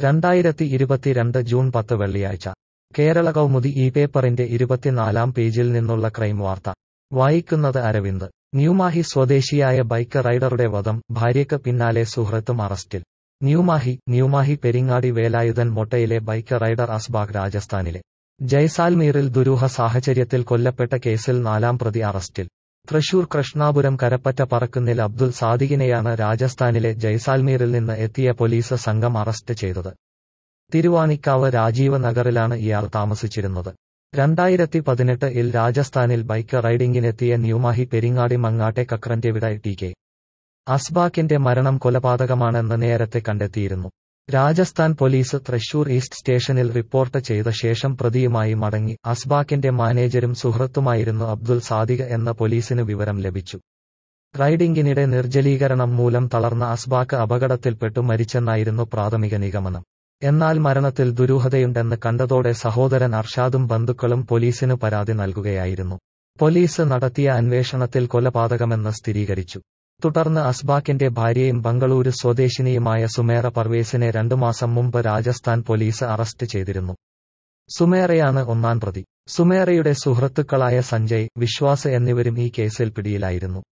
രണ്ടായിരത്തി ഇരുപത്തിരണ്ട് ജൂൺ പത്ത് വെള്ളിയാഴ്ച കേരള കൗമുദി ഈ പേപ്പറിന്റെ ഇരുപത്തിനാലാം പേജിൽ നിന്നുള്ള ക്രൈം വാർത്ത വായിക്കുന്നത് അരവിന്ദ് ന്യൂമാഹി സ്വദേശിയായ ബൈക്ക് റൈഡറുടെ വധം ഭാര്യയ്ക്ക് പിന്നാലെ സുഹൃത്തും അറസ്റ്റിൽ ന്യൂമാഹി ന്യൂമാഹി പെരിങ്ങാടി വേലായുധൻ മൊട്ടയിലെ ബൈക്ക് റൈഡർ അസ്ബാഗ് രാജസ്ഥാനിലെ ജയ്സാൽമീറിൽ ദുരൂഹ സാഹചര്യത്തിൽ കൊല്ലപ്പെട്ട കേസിൽ നാലാം പ്രതി അറസ്റ്റിൽ തൃശൂർ കൃഷ്ണാപുരം കരപ്പറ്റ പറക്കുന്നിൽ അബ്ദുൽ സാദിഖിനെയാണ് രാജസ്ഥാനിലെ ജയ്സാൽമീറിൽ നിന്ന് എത്തിയ പോലീസ് സംഘം അറസ്റ്റ് ചെയ്തത് തിരുവാണിക്കാവ് രാജീവ് നഗറിലാണ് ഇയാൾ താമസിച്ചിരുന്നത് രണ്ടായിരത്തി പതിനെട്ട് ഇൽ രാജസ്ഥാനിൽ ബൈക്ക് റൈഡിംഗിനെത്തിയ ന്യൂമാഹി പെരിങ്ങാടി മങ്ങാട്ടെ കക്രന്റെവിട ടി കെ അസ്ബാക്കിന്റെ മരണം കൊലപാതകമാണെന്ന് നേരത്തെ കണ്ടെത്തിയിരുന്നു രാജസ്ഥാൻ പോലീസ് തൃശൂർ ഈസ്റ്റ് സ്റ്റേഷനിൽ റിപ്പോർട്ട് ചെയ്ത ശേഷം പ്രതിയുമായി മടങ്ങി അസ്ബാക്കിന്റെ മാനേജരും സുഹൃത്തുമായിരുന്നു അബ്ദുൽ സാദിഖ് എന്ന പോലീസിന് വിവരം ലഭിച്ചു റൈഡിംഗിനിടെ നിർജ്ജലീകരണം മൂലം തളർന്ന അസ്ബാക്ക് അപകടത്തിൽപ്പെട്ടു മരിച്ചെന്നായിരുന്നു പ്രാഥമിക നിഗമനം എന്നാൽ മരണത്തിൽ ദുരൂഹതയുണ്ടെന്ന് കണ്ടതോടെ സഹോദരൻ അർഷാദും ബന്ധുക്കളും പോലീസിനു പരാതി നൽകുകയായിരുന്നു പോലീസ് നടത്തിയ അന്വേഷണത്തിൽ കൊലപാതകമെന്ന് സ്ഥിരീകരിച്ചു തുടർന്ന് അസ്ബാക്കിന്റെ ഭാര്യയും ബംഗളൂരു സ്വദേശിനിയുമായ സുമേറ പർവേസിനെ രണ്ടു മാസം മുമ്പ് രാജസ്ഥാൻ പോലീസ് അറസ്റ്റ് ചെയ്തിരുന്നു സുമേറയാണ് ഒന്നാം പ്രതി സുമേറയുടെ സുഹൃത്തുക്കളായ സഞ്ജയ് വിശ്വാസ് എന്നിവരും ഈ കേസിൽ പിടിയിലായിരുന്നു